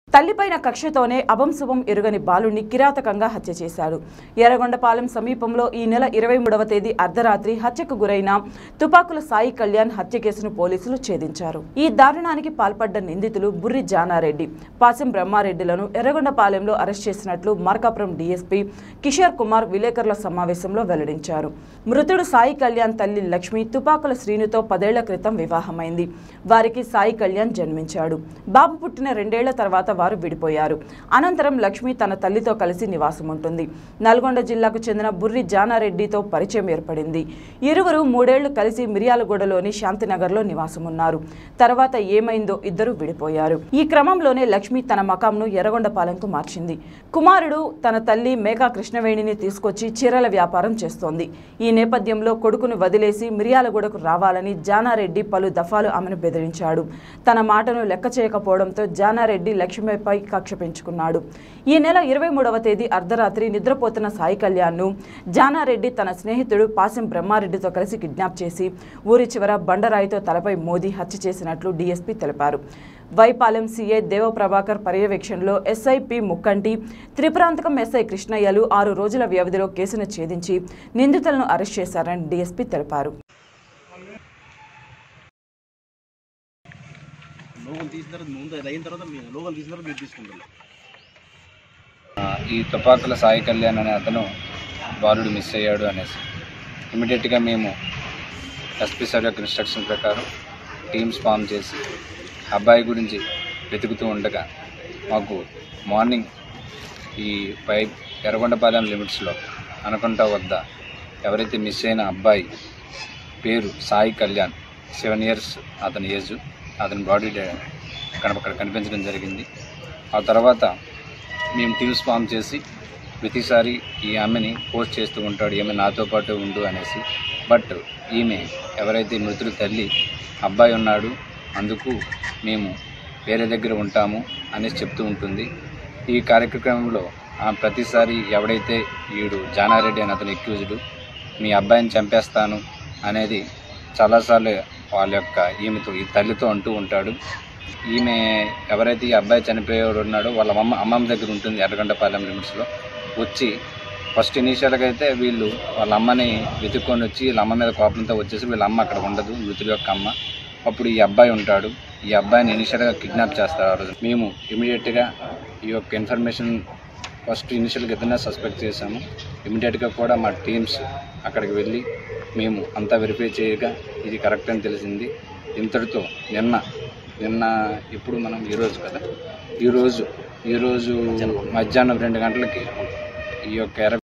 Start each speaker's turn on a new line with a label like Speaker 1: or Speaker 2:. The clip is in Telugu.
Speaker 1: తల్లిపైన కక్షతోనే అభంశుభం ఎరుగని బాలుణ్ణి కిరాతకంగా హత్య చేశాడు ఎర్రగొండపాలెం సమీపంలో ఈ నెల ఇరవై మూడవ తేదీ అర్ధరాత్రి హత్యకు గురైన తుపాకుల సాయి కళ్యాణ్ హత్య కేసును పోలీసులు ఛేదించారు ఈ దారుణానికి పాల్పడ్డ నిందితులు బుర్రి జానారెడ్డి పాసం బ్రహ్మారెడ్డిలను ఎర్రగొండపాలెంలో అరెస్ట్ చేసినట్లు మార్కాపురం డీఎస్పీ కిషోర్ కుమార్ విలేకరుల సమావేశంలో వెల్లడించారు మృతుడు సాయి కళ్యాణ్ తల్లి లక్ష్మి తుపాకుల శ్రీనుతో పదేళ్ల క్రితం వివాహమైంది వారికి సాయి కళ్యాణ్ జన్మించాడు బాబు పుట్టిన రెండేళ్ల తర్వాత వారు విడిపోయారు అనంతరం లక్ష్మి తన తల్లితో కలిసి నివాసం ఉంటుంది నల్గొండ జిల్లాకు చెందిన బుర్రి జానారెడ్డితో పరిచయం ఏర్పడింది ఇరువురు మూడేళ్లు కలిసి మిర్యాలగూడలోని శాంతినగర్లో నివాసం ఉన్నారు తర్వాత ఏమైందో ఇద్దరు విడిపోయారు ఈ క్రమంలోనే లక్ష్మి తన మకాంను ఎర్రగొండపాలెంకు మార్చింది కుమారుడు తన తల్లి మేఘా కృష్ణవేణిని తీసుకొచ్చి చీరల వ్యాపారం చేస్తోంది ఈ నేపథ్యంలో కొడుకును వదిలేసి మిర్యాలగూడకు రావాలని జానారెడ్డి పలు దఫాలు ఆమెను బెదిరించాడు తన మాటను లెక్క చేయకపోవడంతో జానారెడ్డి లక్ష్మిపై కక్ష పెంచుకున్నాడు ఈ నెల ఇరవై మూడవ తేదీ అర్ధరాత్రి నిద్రపోతున్న సాయి కళ్యాణ్ను జానారెడ్డి తన స్నేహితుడు పాసెం బ్రహ్మారెడ్డితో కలిసి కిడ్నాప్ చేసి ఊరి చివర బండరాయితో తలపై మోదీ హత్య చేసినట్లు డీఎస్పీ తెలిపారు వైపాలెం సీఐ దేవప్రభాకర్ పర్యవేక్షణలో ఎస్ఐ పి ముక్కంటి త్రిపురాంతకం ఎస్ఐ కృష్ణయ్యలు ఆరు రోజుల వ్యవధిలో కేసును ఛేదించి నిందితులను అరెస్ట్ చేశారని డీఎస్పీ తెలిపారు
Speaker 2: లోగోలు తీసిన తర్వాత ముందు అది అయిన తర్వాత మీరు లోగోలు తీసిన తర్వాత మీరు తీసుకుంటారు
Speaker 3: ఆ, ఈ తుపాకుల సాయి కళ్యాణ్ అనే అతను బాలుడు మిస్ అయ్యాడు అనేసి ఇమీడియట్గా మేము ఎస్పీ సార్ యొక్క ఇన్స్ట్రక్షన్ ప్రకారం టీమ్స్ ఫామ్ చేసి అబ్బాయి గురించి వెతుకుతూ ఉండగా మాకు మార్నింగ్ ఈ పై ఎర్రగొండపాలెం లిమిట్స్లో అనకొండ వద్ద ఎవరైతే మిస్ అయిన అబ్బాయి పేరు సాయి కళ్యాణ్ సెవెన్ ఇయర్స్ అతని ఏజ్ అతని బాడీ కనప అక్కడ కనిపించడం జరిగింది ఆ తర్వాత మేము టీమ్స్ ఫామ్ చేసి ప్రతిసారి ఈ ఆమెని పోస్ట్ చేస్తూ ఉంటాడు ఈమె నాతో పాటు ఉండు అనేసి బట్ ఈమె ఎవరైతే మృతుడు తల్లి అబ్బాయి ఉన్నాడు అందుకు మేము వేరే దగ్గర ఉంటాము అనేసి చెప్తూ ఉంటుంది ఈ కార్యక్రమంలో ఆ ప్రతిసారి ఎవడైతే ఈడు జానారెడ్డి అని అతను ఎక్యూజ్డ్ మీ అబ్బాయిని చంపేస్తాను అనేది చాలాసార్లు వాళ్ళ యొక్క ఈమెతో ఈ తల్లితో అంటూ ఉంటాడు ఈమె ఎవరైతే ఈ అబ్బాయి చనిపోయేవాడు ఉన్నాడో వాళ్ళ అమ్మ అమ్మమ్మ దగ్గర ఉంటుంది ఎర్రగొండపాలెం లిమిట్స్లో వచ్చి ఫస్ట్ ఇనీషియల్గా అయితే వీళ్ళు వాళ్ళ అమ్మని వెతుక్కొని వచ్చి వీళ్ళ అమ్మ మీద కోపంతో వచ్చేసి వీళ్ళ అమ్మ అక్కడ ఉండదు మృతుడి యొక్క అమ్మ అప్పుడు ఈ అబ్బాయి ఉంటాడు ఈ అబ్బాయిని ఇనిషియల్గా కిడ్నాప్ చేస్తారు ఆ రోజు మేము ఇమీడియట్గా ఈ యొక్క ఇన్ఫర్మేషన్ ఫస్ట్ ఇనిషియల్గా ఏదైనా సస్పెక్ట్ చేశాము ఇమీడియట్గా కూడా మా టీమ్స్ అక్కడికి వెళ్ళి మేము అంతా వెరిఫై చేయగా ఇది కరెక్ట్ అని తెలిసింది ఇంతటితో నిన్న నిన్న ఇప్పుడు మనం ఈరోజు కదా ఈరోజు ఈరోజు మధ్యాహ్నం రెండు గంటలకి ఈ యొక్క ఎర్ర